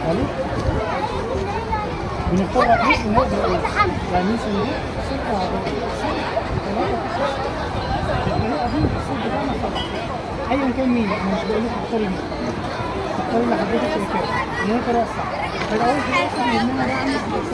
اتفضلي بنختار رقيق ونقدر ايه يعني صندوق ستة عدد ثلاثة بالطريقة دي الصوت بتاعنا طبعا ايا كان مين انا مش بقول لك تختاري مين تختاري اللي حضرتك شايفاه اللي هي الطريقة الصح فالاول في الاخر يهمنا بقى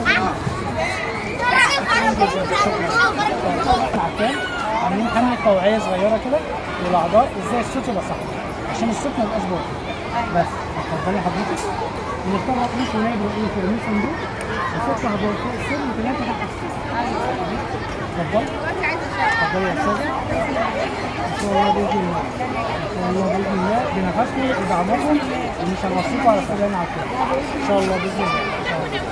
عارفين عاملين حملة توعية صغيرة كده للأعضاء ازاي الصوت يبقى صح عشان الصوت ما يبقاش باطل بس اتفضلي حضرتك بنختار رقم ونعمل ايه في رميل صندوق وستة هدول فوق السر وثلاثة تحت السر اتفضل اتفضلي يا استاذة ان شاء الله باذن الله ان شاء الله باذن الله بنفسكم ودعمكم ومش هنوصيكم على استاذ على الخير ان شاء الله باذن الله ان شاء الله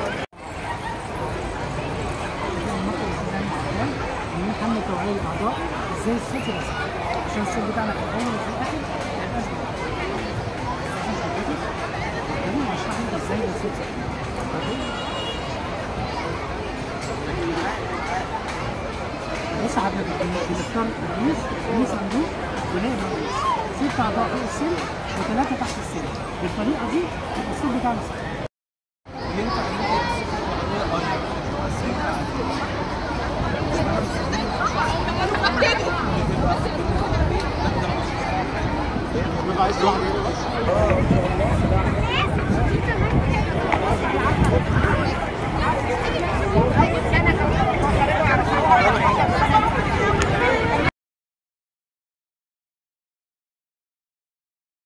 عاملين حملة توعية للأعضاء ازاي الصوت يبقى صح عشان الصوت بتاعنا في الأول وفي الآخر ما يبقاش باطل عشان حضرتك خليني أشرح لك ازاي يبقى الصوت صح بص حضرتك بنختار الرئيس رئيس صندوق ونائب رئيس ست أعضاء فوق السن وثلاثة تحت السن بالطريقة دي يبقى الصوت بتاعنا صح ينفع إن أنت Thank you.